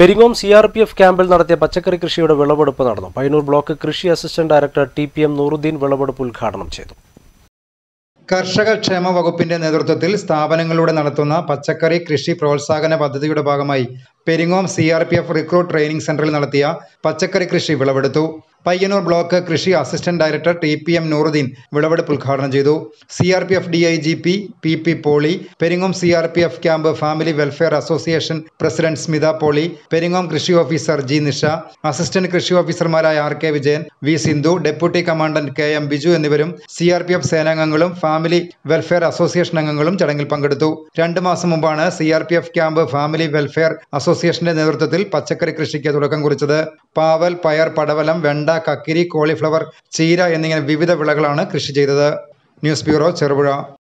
Peringome C R P F ക്യാമ്പിൽ നടത്തിയ പച്ചക്കറി കൃഷിയുടെ വിളവെടുപ്പ് നടന്നു പയ്യന്നൂർ ബ്ലോക്ക് കൃഷി assistant director T P M Nooruddeen വിളവെടുപ്പ് ഉദ്ഘാടനം ചെയ്തു കർഷക ക്ഷേമ വകുപ്പിന്റെ നേതൃത്വത്തിൽ സ്ഥാപനങ്ങളിലൂടെ നടത്തുന്ന പച്ചക്കറി കൃഷി പ്രോത്സാഹന പദ്ധതിയുടെ ഭാഗമായി Peringome C R P F recruit training സെന്ററിൽ നടത്തിയ പച്ചക്കറി കൃഷി വിളവെടുത്തു പയ്യന്നൂർ ബ്ലോക്ക് കൃഷി assistant director T P M Nooruddeen വിളവെടുപ്പ് ഉദ്ഘാടനം ചെയ്തു C R P F D I G P P P Poly Peringome C R P F camp family welfare association president Smitha Poly Peringome കൃഷി ഓഫീസർ ജി നിഷ അസിസ്റ്റന്റ് കൃഷി ഓഫീസർമാരായ R K Vijayan V Sindhu deputy commandant K M Biju എന്നിവരും C R P F സേനാംഗങ്ങളും family welfare association അംഗങ്ങളും ചടങ്ങിൽ പങ്കെടുത്തു രണ്ട് മാസം മുമ്പാണ് C R P F camp family welfare അസോസിയേഷന്റെ നേതൃത്വത്തിൽ പച്ചക്കറി കൃഷിക്ക് തുടക്കം കുറിച്ചത് പാവൽ പയർ പടവലം വെണ്ട കക്കിരി കോളിഫ്ലവർ ചീര എന്നിങ്ങനെ വിവിധ വിളകളാണ് കൃഷി ചെയ്തത് ന്യൂസ് ബ്യൂറോ ചെറുപുഴ